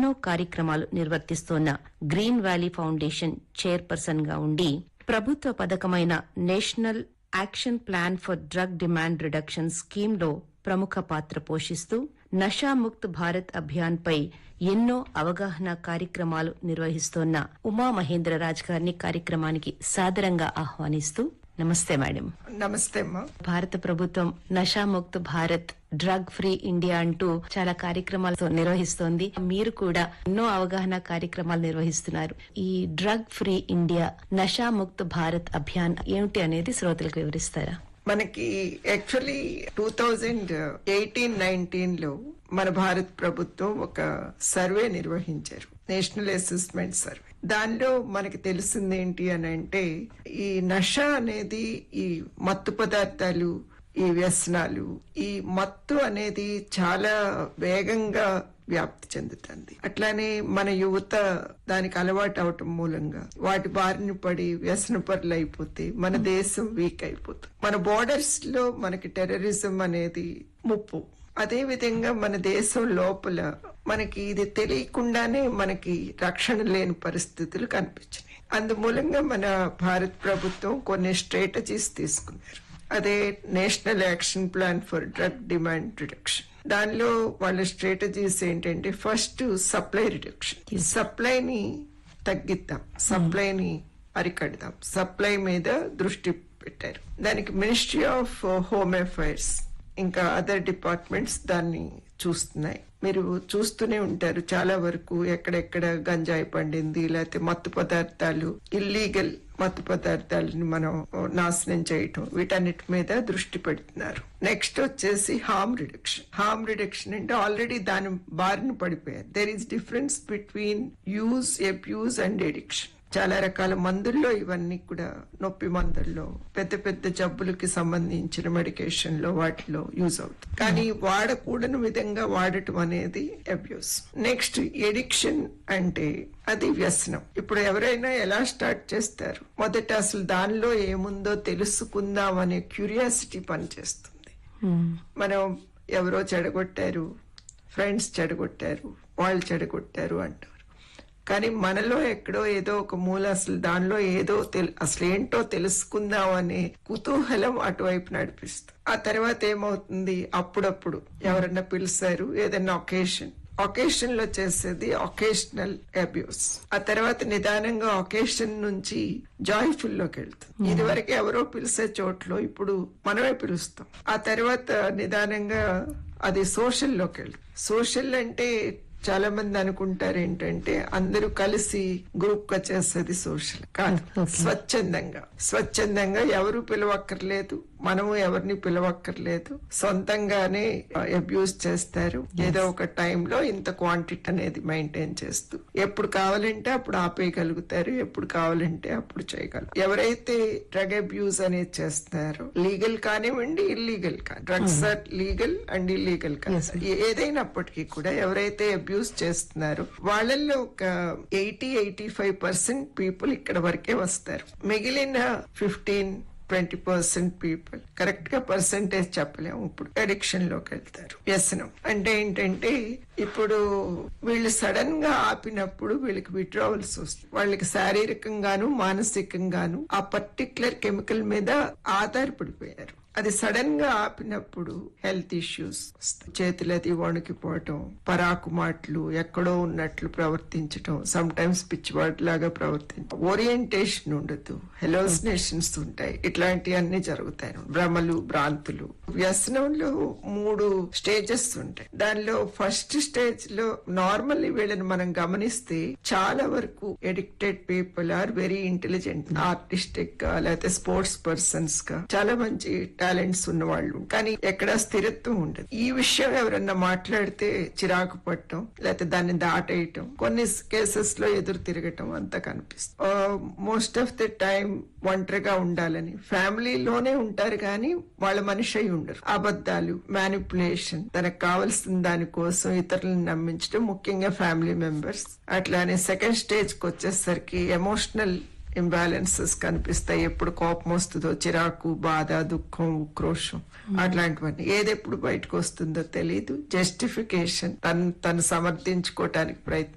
ఎన్నో కార్యక్రమాలు నిర్వర్తిస్తోన్న గ్రీన్ వ్యాలీ ఫౌండేషన్ చైర్పర్సన్ గా ఉండి ప్రభుత్వ పథకమైన national action plan for drug demand reduction scheme లో ప్రముఖ పాత్ర పోషిస్తూ నషాముక్త్ భారత్ అభియాన్ పై ఎన్నో అవగాహన కార్యక్రమాలు నిర్వహిస్తోన్న ఉమా మహేంద్ర రాజ్ గారిని కార్యక్రమానికి సాదరంగా ఆహ్వానిస్తూ నమస్తే మేడం నమస్తే అమ్మా భారత ప్రభుత్వం Nashamukt Bharat drug free India అంటూ చాలా కార్యక్రమాలు నిర్వహిస్తోంది మీరు కూడా ఎన్నో అవగాహన కార్యక్రమాలు నిర్వహిస్తున్నారు ఈ drug free India Nashamukt Bharat Abhiyan ఏమిటి అనేది శ్రోతలకు వివరిస్తారా మనకి actually two thousand eighteen nineteen లో మన భారత ప్రభుత్వం ఒక సర్వే నిర్వహించారు నేషనల్ అసెస్మెంట్ సర్వే దానిలో మనకి తెలిసింది ఏంటి అని అంటే ఈ నష అనేది ఈ మత్తు పదార్థాలు ఈ వ్యసనాలు ఈ మత్తు అనేది చాలా వేగంగా వ్యాప్తి చెందుతుంది అట్లానే మన యువత దానికి అలవాటు అవటం మూలంగా వాటి బారిన పడి వ్యసన పరులు అయిపోతే మన దేశం వీక్ అయిపోతుంది మన బోర్డర్స్ లో మనకి టెర్రరిజం అనేది ముప్పు అదే విధంగా మన దేశం లోపల మనకి ఇది తెలియకుండానే మనకి రక్షణ లేని పరిస్థితులు కనిపించినాయి అందుమూలంగా మన భారత ప్రభుత్వం కొన్ని స్ట్రాటజీస్ తీసుకున్నారు అదే national action plan for drug demand reduction దానిలో వాళ్ళ స్ట్రాటజీస్ ఏంటంటే ఫస్ట్ సప్లై రిడక్షన్ సప్లైని తగ్గిద్దాం సప్లైని అరికడదాం సప్లై మీద దృష్టి పెట్టారు దానికి మినిస్ట్రీ ఆఫ్ హోమ్ అఫైర్స్ ఇంకా అదర్ డిపార్ట్మెంట్స్ దాన్ని చూస్తున్నాయి మీరు చూస్తూనే ఉంటారు చాలా వరకు ఎక్కడెక్కడ గంజాయి పండింది లేకపోతే మత్తు పదార్థాలు ఇల్లీగల్ మత్తు పదార్థాలని మనం నాశనం చేయటం వీటన్నిటి మీద దృష్టి పెడుతున్నారు నెక్స్ట్ వచ్చేసి హార్మ్ రిడక్షన్ హార్మ్ రిడక్షన్ అంటే ఆల్రెడీ దాని బారిన పడిపోయారు there is difference between use abuse and addiction చాలా రకాల మందుల్లో ఇవన్నీ కూడా నొప్పి మందుల్లో పెద్ద పెద్ద జబ్బులకి సంబంధించిన మెడికేషన్ లో వాటిలో యూజ్ అవుతుంది కానీ వాడకూడని విధంగా వాడటం అనేది అబ్యూస్ నెక్స్ట్ ఎడిక్షన్ అంటే అది వ్యసనం ఇప్పుడు ఎవరైనా ఎలా స్టార్ట్ చేస్తారు మొదట అసలు దానిలో ఏముందో తెలుసుకుందాం అనే క్యూరియాసిటీ పనిచేస్తుంది మనం ఎవరో చెడగొట్టారు ఫ్రెండ్స్ చెడగొట్టారు వాళ్ళు చెడగొట్టారు అంటారు కానీ మనలో ఎక్కడో ఏదో ఒక మూల అసలు దానిలో ఏదో తెల్- అసలు ఏంటో తెలుసుకుందాం అనే కుతూహలం అటువైపు నడిపిస్తుంది ఆ తర్వాత ఏమవుతుంది అప్పుడప్పుడు ఎవరన్నా పిలిచారు ఏదన్నా ఒకేషన్ ఒకేషన్ లో చేసేది ఒకేషనల్ అబ్యూస్ ఆ తర్వాత నిదానంగా ఒకేషన్ నుంచి జాయ్ఫుల్ లోకి వెళ్తుంది ఇది వరకు ఎవరో పిలిచే చోట్లో ఇప్పుడు మనమే పిలుస్తాం ఆ తర్వాత నిదానంగా అది సోషల్ లోకి వెళ్తుంది సోషల్ అంటే చాలా మంది అనుకుంటారు ఏంటంటే అందరూ కలిసి గ్రూప్ గా చేసేది సోషల్ కాదు స్వచ్ఛందంగా స్వచ్ఛందంగా ఎవరు పిలవక్కర్లేదు మనము ఎవరిని పిలవక్కర్లేదు సొంతంగానే అబ్యూస్ చేస్తారు ఏదో ఒక టైంలో ఇంత క్వాంటిటీ అనేది మెయింటైన్ చేస్తూ ఎప్పుడు కావాలంటే అప్పుడు ఆపేయగలుగుతారు ఎప్పుడు కావాలంటే అప్పుడు చేయగలరు ఎవరైతే డ్రగ్ అబ్యూస్ అనేది చేస్తున్నారో లీగల్ కానివ్వండి ఇల్లీగల్ కానీ drugs are legal and illegal కానీ ఏదైనప్పటికీ కూడా ఎవరైతే అబ్యూస్ చేస్తున్నారో వాళ్ళల్లో ఒక eighty eighty five percent people ఇక్కడ వరకే వస్తారు మిగిలిన fifteen twenty percent people correct గా పర్సెంటేజ్ చెప్పలేము ఇప్పుడు అడిక్షన్ లోకి వెళ్తారు వ్యసనం అంటే ఏంటంటే ఇప్పుడు వీళ్ళు సడన్ గా ఆపినప్పుడు వీళ్ళకి విడ్రావల్స్ వస్తుంది వాళ్ళకి శారీరకంగాను మానసికంగాను ఆ పర్టికులర్ కెమికల్ మీద ఆధారపడిపోయారు అది సడన్ గా ఆపినప్పుడు హెల్త్ ఇష్యూస్ చేతులది వణికిపోవటం పరాకు మాటలు ఎక్కడో ఉన్నట్లు ప్రవర్తించటం సమ్ టైమ్స్ పిచ్చివాడ్ లాగా ప్రవర్తించడం ఓరియంటేషన్ ఉండదు హెలోసినేషన్స్ ఉంటాయి ఇట్లాంటివన్నీ జరుగుతాయి భ్రమలు భ్రాంతులు వ్యసనంలో మూడు స్టేజెస్ ఉంటాయి దానిలో ఫస్ట్ స్టేజ్ లో నార్మల్లీ వీళ్ళని మనం గమనిస్తే చాలా వరకు addicted people are very intelligent artistic గా లేకపోతే స్పోర్ట్స్ పర్సన్స్ గా చాలా మంచి టాలెంట్స్ ఉన్న వాళ్ళు కానీ ఎక్కడ స్థిరత్వం ఉండదు ఈ విషయం ఎవరన్నా మాట్లాడితే చిరాకు పట్టడం లేకపోతే దాన్ని దాటేయటం కొన్ని కేసెస్ లో ఎదురు తిరగటం అంతా కనిపిస్తుంది మోస్ట్ ఆఫ్ ది టైం ఒంటరిగా ఉండాలని ఫ్యామిలీలోనే ఉంటారు కానీ వాళ్ళ మనిషి అయి ఉండరు అబద్ధాలు మ్యానిపులేషన్ తనకు కావలసిన దానికోసం ఇతరులను నమ్మించడం ముఖ్యంగా ఫ్యామిలీ మెంబర్స్ అట్లానే సెకండ్ స్టేజ్ కి వచ్చేసరికి ఎమోషనల్ ఇంబ్యాలెన్సెస్ కనిపిస్తాయి ఎప్పుడు కోపం వస్తుందో చిరాకు బాధ దుఃఖం ఉక్రోషం అట్లాంటివన్నీ ఏది ఎప్పుడు బయటకు వస్తుందో తెలియదు జస్టిఫికేషన్ తను తను సమర్థించుకోవటానికి ప్రయత్నం